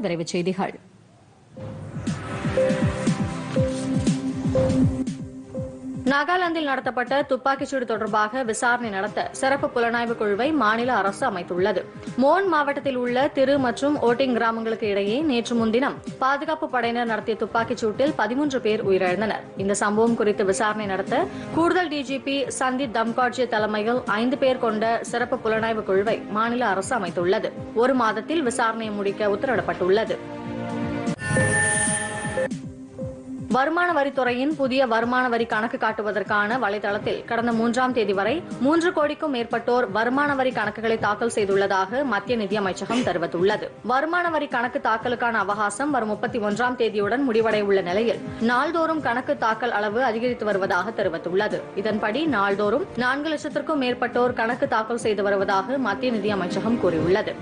விரைவுச் செய்திகள் நாகாலாந்தில் நடத்தப்பட்ட துப்பாக்கிச்சூடு தொடர்பாக விசாரணை நடத்த சிறப்பு புலனாய்வு குழுவை மாநில அரசு அமைத்துள்ளது மோன் மாவட்டத்தில் உள்ள திரு மற்றும் ஓட்டிங் கிராமங்களுக்கு இடையே நேற்று முன்தினம் பாதுகாப்பு படையினர் நடத்திய துப்பாக்கிச் சூட்டில் பதிமூன்று பேர் உயிரிழந்தனர் இந்த சம்பவம் குறித்து விசாரணை நடத்த கூடுதல் டிஜிபி சந்தீப் தம்காட்ஜி தலைமையில் ஐந்து பேர் கொண்ட சிறப்பு புலனாய்வு குழுவை மாநில அரசு அமைத்துள்ளது ஒரு மாதத்தில் விசாரணையை முடிக்க உத்தரவிடப்பட்டுள்ளது வருமான வரித்துறையின் புதிய வருமான வரி கணக்கு காட்டுவதற்கான வலைதளத்தில் கடந்த மூன்றாம் தேதி வரை மூன்று கோடிக்கும் மேற்பட்டோர் வருமான வரி கணக்குகளை தாக்கல் செய்துள்ளதாக மத்திய நிதியமைச்சகம் தெரிவித்துள்ளது வருமான வரி கணக்கு தாக்கலுக்கான அவகாசம் வரும் முப்பத்தி ஒன்றாம் தேதியுடன் முடிவடைய உள்ள நிலையில் நாள்தோறும் கணக்கு தாக்கல் அளவு அதிகரித்து வருவதாக தெரிவித்துள்ளது இதன்படி நாள்தோறும் நான்கு லட்சத்திற்கும் மேற்பட்டோர் கணக்கு தாக்கல் செய்து வருவதாக மத்திய நிதியமைச்சகம் கூறியுள்ளது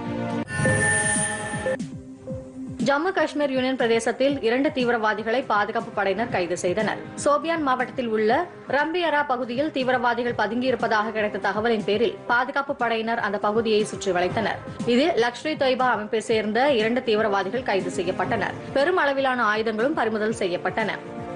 ஜம்மு காஷ்மீர் யூனியன் பிரதேசத்தில் இரண்டு தீவிரவாதிகளை பாதுகாப்பு படையினர் கைது செய்தனர் சோபியான் மாவட்டத்தில் உள்ள ரம்பியரா பகுதியில் தீவிரவாதிகள் பதுங்கியிருப்பதாக கிடைத்த தகவலின் பேரில் பாதுகாப்பு படையினர் அந்த பகுதியை சுற்றி வளைத்தனர் இதில் லக்ஷ்ரி தொய்பா அமைப்பை சேர்ந்த இரண்டு தீவிரவாதிகள் கைது செய்யப்பட்டனர் பெரும் அளவிலான ஆயுதங்களும் பறிமுதல் செய்யப்பட்டன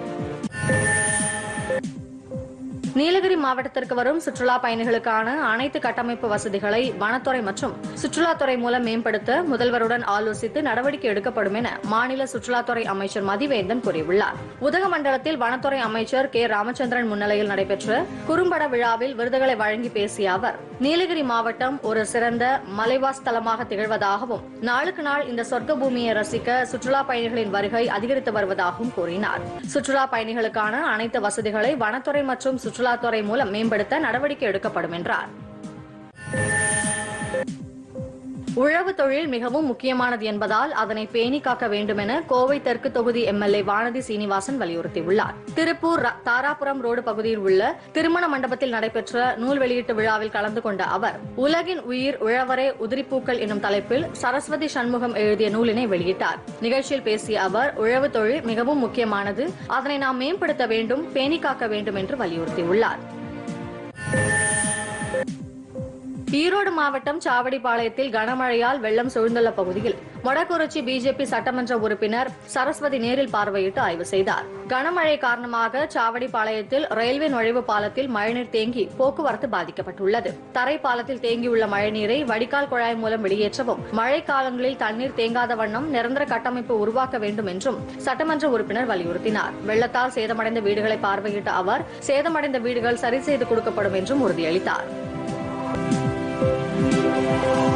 நீலகிரி மாவட்டத்திற்கு வரும் சுற்றுலா பயணிகளுக்கான அனைத்து கட்டமைப்பு வசதிகளை வனத்துறை மற்றும் சுற்றுலாத்துறை மூலம் மேம்படுத்த முதல்வருடன் ஆலோசித்து நடவடிக்கை எடுக்கப்படும் என மாநில சுற்றுலாத்துறை அமைச்சர் மதிவேந்தன் கூறியுள்ளார் உதகமண்டலத்தில் வனத்துறை அமைச்சர் கே ராமச்சந்திரன் முன்னிலையில் நடைபெற்ற குறும்பட விழாவில் விருதுகளை வழங்கி பேசிய அவர் நீலகிரி மாவட்டம் ஒரு சிறந்த மலைவாஸ் தலமாக திகழ்வதாகவும் நாளுக்கு நாள் இந்த சொர்க்க பூமியை ரசிக்க சுற்றுலா பயணிகளின் வருகை அதிகரித்து வருவதாகவும் கூறினார் சுற்றுலா பயணிகளுக்கான அனைத்து வசதிகளை வனத்துறை மற்றும் சுற்றுலாத்துறை மூலம் மேம்படுத்த நடவடிக்கை எடுக்கப்படும் என்றார் உழவு தொழில் மிகவும் முக்கியமானது என்பதால் அதனை பேணி காக்க வேண்டும் என கோவை தெற்கு தொகுதி எம்எல்ஏ வானதி சீனிவாசன் வலியுறுத்தியுள்ளார் திருப்பூர் ர- தாராபுரம் ரோடு பகுதியில் உள்ள திருமண மண்டபத்தில் நடைபெற்ற நூல் வெளியீட்டு விழாவில் கலந்து கொண்ட அவர் உலகின் உயிர் உழவரே உதிரிப்பூக்கள் என்னும் தலைப்பில் சரஸ்வதி சண்முகம் எழுதிய நூலினை வெளியிட்டார் நிகழ்ச்சியில் பேசிய அவர் உழவு தொழில் மிகவும் முக்கியமானது அதனை நாம் மேம்படுத்த வேண்டும் பேணி காக்க வேண்டும் என்று வலியுறுத்தியுள்ளார் ஈரோடு மாவட்டம் சாவடிப்பாளையத்தில் கனமழையால் வெள்ளம் சூழ்ந்துள்ள பகுதியில் வடக்குறிச்சி பிஜேபி சட்டமன்ற உறுப்பினர் சரஸ்வதி நேரில் பார்வையிட்டு ஆய்வு செய்தார் கனமழை காரணமாக சாவடிப்பாளையத்தில் ரயில்வே நுழைவு பாலத்தில் மழைநீர் தேங்கி போக்குவரத்து பாதிக்கப்பட்டுள்ளது தரை பாலத்தில் தேங்கியுள்ள மழைநீரை வடிகால் குழாய் மூலம் வெளியேற்றவும் மழை காலங்களில் தண்ணீர் தேங்காத வண்ணம் நிரந்தர கட்டமைப்பு உருவாக்க வேண்டும் என்றும் சட்டமன்ற உறுப்பினர் வலியுறுத்தினார் வெள்ளத்தால் சேதமடைந்த வீடுகளை பார்வையிட்ட அவர் சேதமடைந்த வீடுகள் சரி செய்து கொடுக்கப்படும் என்றும் உறுதியளித்தார்